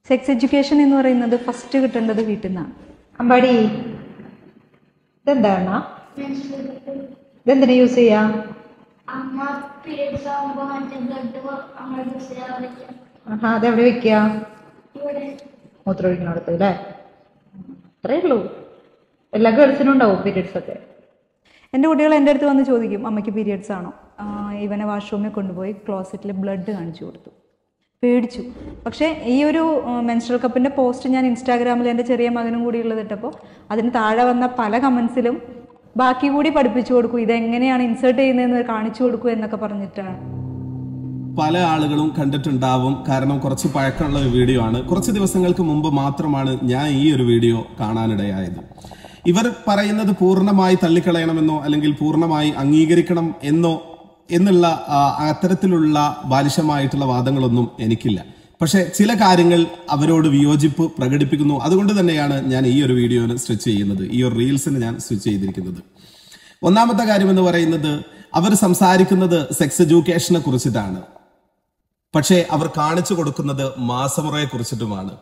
sex education എന്ന് പറയുന്നത് first കിട്ടേണ്ടത് വീട്ടിൽ നിന്നാണ് അമ്പാടി ഇതെന്താണ് ഇതെന്തിനാ യൂസ് ചെയ്യാ അമ്മ പീരീഡ്സ് ആകുമ്പോൾ മറ്റേ ബ്ലഡ് നമ്മൾ യൂസ് ചെയ്യാറില്ല ആഹാ അതെവിടെ വെക്കുക ഇവിടെ മൂത്രം ഒഴിക്കണടുത്ത് അല്ലേ അത്രേ ഉള്ളൂ എല്ലാ ഗേൾസിനും ഉണ്ടാവും പീരീഡ്സ് ഒക്കെ എൻ്റെ കുട്ടികൾ എൻ്റെ അടുത്ത് വന്ന് ചോദിക്കും അമ്മയ്ക്ക് പീരിയഡ്സ് ആണോ ആ, ഇവനെ വാഷ്റൂമിൽ കൊണ്ടുപോയി ക്ലോസറ്റിൽ ബ്ലഡ് കാണിച്ചു കൊടുത്തു പേടിച്ചു പക്ഷേ ഈ ഒരു മെൻസ്ട്രൽ കപ്പിൻ്റെ പോസ്റ്റ് ഞാൻ ഇൻസ്റ്റാഗ്രാമിൽ എൻ്റെ ചെറിയ മകനും കൂടി ഉള്ളത് ഇട്ടപ്പോൾ അതിന് താഴെ വന്ന പല കമൻസിലും ബാക്കി കൂടി പഠിപ്പിച്ചു കൊടുക്കൂ ഇതെങ്ങനെയാണ് ഇൻസേർട്ട് ചെയ്യുന്നതെന്ന് കാണിച്ചു കൊടുക്കൂ എന്നൊക്കെ പറഞ്ഞിട്ടാണ് പല ആളുകളും കണ്ടിട്ടുണ്ടാവും കാരണം കുറച്ച് പഴക്കമുള്ള ഒരു വീഡിയോ ആണ് കുറച്ച് ദിവസങ്ങൾക്ക് മുമ്പ് മാത്രമാണ് ഞാൻ ഈ ഒരു വീഡിയോ കാണാനിടയായത് ഇവർ പറയുന്നത് പൂർണ്ണമായി തള്ളിക്കളയണമെന്നോ അല്ലെങ്കിൽ പൂർണ്ണമായി അംഗീകരിക്കണം എന്നോ എന്നുള്ള ആ, അത്തരത്തിലുള്ള ബാലിശമായിട്ടുള്ള വാദങ്ങളൊന്നും എനിക്കില്ല പക്ഷെ ചില കാര്യങ്ങൾ അവരോട് വിയോജിപ്പ് പ്രകടിപ്പിക്കുന്നു അതുകൊണ്ട് തന്നെയാണ് ഞാൻ ഈ ഒരു വീഡിയോന് സ്വിച്ച് ചെയ്യുന്നത് ഈ ഒരു റീൽസിന് ഞാൻ സ്വിച്ച് ചെയ്തിരിക്കുന്നത് ഒന്നാമത്തെ കാര്യം എന്ന് പറയുന്നത് അവർ സംസാരിക്കുന്നത് സെക്സ് എഡ്യൂക്കേഷനെ കുറിച്ചിട്ടാണ് പക്ഷേ അവർ കാണിച്ചു കൊടുക്കുന്നത് മാസമുറയെ കുറിച്ചിട്ടുമാണ്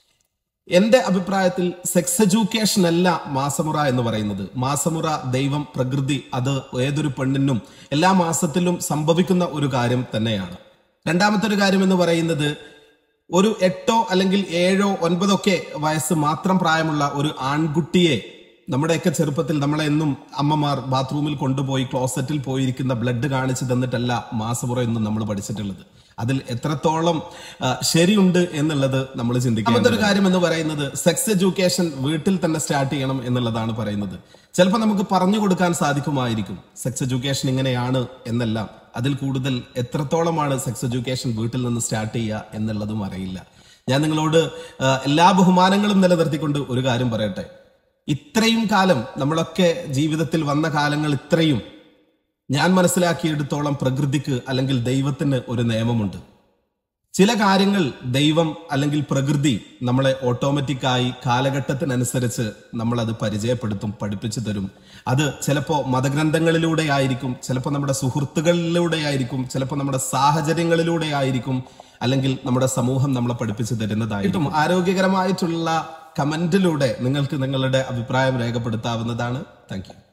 എന്റെ അഭിപ്രായത്തിൽ സെക്സ് എഡ്യൂക്കേഷൻ അല്ല മാസമുറ എന്ന് പറയുന്നത് മാസമുറ ദൈവം പ്രകൃതി അത് ഏതൊരു പെണ്ണിനും എല്ലാ മാസത്തിലും സംഭവിക്കുന്ന ഒരു കാര്യം തന്നെയാണ് രണ്ടാമത്തെ ഒരു കാര്യം എന്ന് പറയുന്നത് ഒരു എട്ടോ അല്ലെങ്കിൽ ഏഴോ ഒൻപതോ ഒക്കെ വയസ്സ് മാത്രം പ്രായമുള്ള ഒരു ആൺകുട്ടിയെ നമ്മുടെയൊക്കെ ചെറുപ്പത്തിൽ നമ്മളെ എന്നും അമ്മമാർ ബാത്റൂമിൽ കൊണ്ടുപോയി ക്ലോസറ്റിൽ പോയിരിക്കുന്ന ബ്ലഡ് കാണിച്ചു തന്നിട്ടല്ല മാസമുറ എന്നും നമ്മൾ പഠിച്ചിട്ടുള്ളത് അതിൽ എത്രത്തോളം ആ, ശരിയുണ്ട് എന്നുള്ളത് നമ്മൾ ചിന്തിക്കാം ഒരു കാര്യം എന്ന് പറയുന്നത് സെക്സ് എഡ്യൂക്കേഷൻ വീട്ടിൽ തന്നെ സ്റ്റാർട്ട് ചെയ്യണം എന്നുള്ളതാണ് പറയുന്നത് ചിലപ്പോൾ നമുക്ക് പറഞ്ഞു കൊടുക്കാൻ സാധിക്കുമായിരിക്കും സെക്സ് എഡ്യൂക്കേഷൻ ഇങ്ങനെയാണ് എന്നെല്ലാം അതിൽ കൂടുതൽ എത്രത്തോളമാണ് സെക്സ് എഡ്യൂക്കേഷൻ വീട്ടിൽ നിന്ന് സ്റ്റാർട്ട് ചെയ്യുക എന്നുള്ളതും അറിയില്ല ഞാൻ നിങ്ങളോട് ആ, എല്ലാ ബഹുമാനങ്ങളും നിലനിർത്തിക്കൊണ്ട് ഒരു കാര്യം പറയട്ടെ ഇത്രയും കാലം നമ്മളൊക്കെ ജീവിതത്തിൽ വന്ന കാലങ്ങൾ ഇത്രയും ഞാൻ മനസ്സിലാക്കിയെടുത്തോളം പ്രകൃതിക്ക് അല്ലെങ്കിൽ ദൈവത്തിന് ഒരു നിയമമുണ്ട് ചില കാര്യങ്ങൾ ദൈവം അല്ലെങ്കിൽ പ്രകൃതി നമ്മളെ ഓട്ടോമാറ്റിക്കായി കാലഘട്ടത്തിനനുസരിച്ച് നമ്മളത് പരിചയപ്പെടുത്തും പഠിപ്പിച്ചു തരും അത് ചിലപ്പോൾ മതഗ്രന്ഥങ്ങളിലൂടെ ആയിരിക്കും ചിലപ്പോൾ നമ്മുടെ സുഹൃത്തുക്കളിലൂടെ ആയിരിക്കും ചിലപ്പോൾ നമ്മുടെ സാഹചര്യങ്ങളിലൂടെ ആയിരിക്കും അല്ലെങ്കിൽ നമ്മുടെ സമൂഹം നമ്മളെ പഠിപ്പിച്ചു തരുന്നതായിട്ടും ആരോഗ്യകരമായിട്ടുള്ള കമന്റിലൂടെ നിങ്ങൾക്ക് നിങ്ങളുടെ അഭിപ്രായം രേഖപ്പെടുത്താവുന്നതാണ് താങ്ക് യു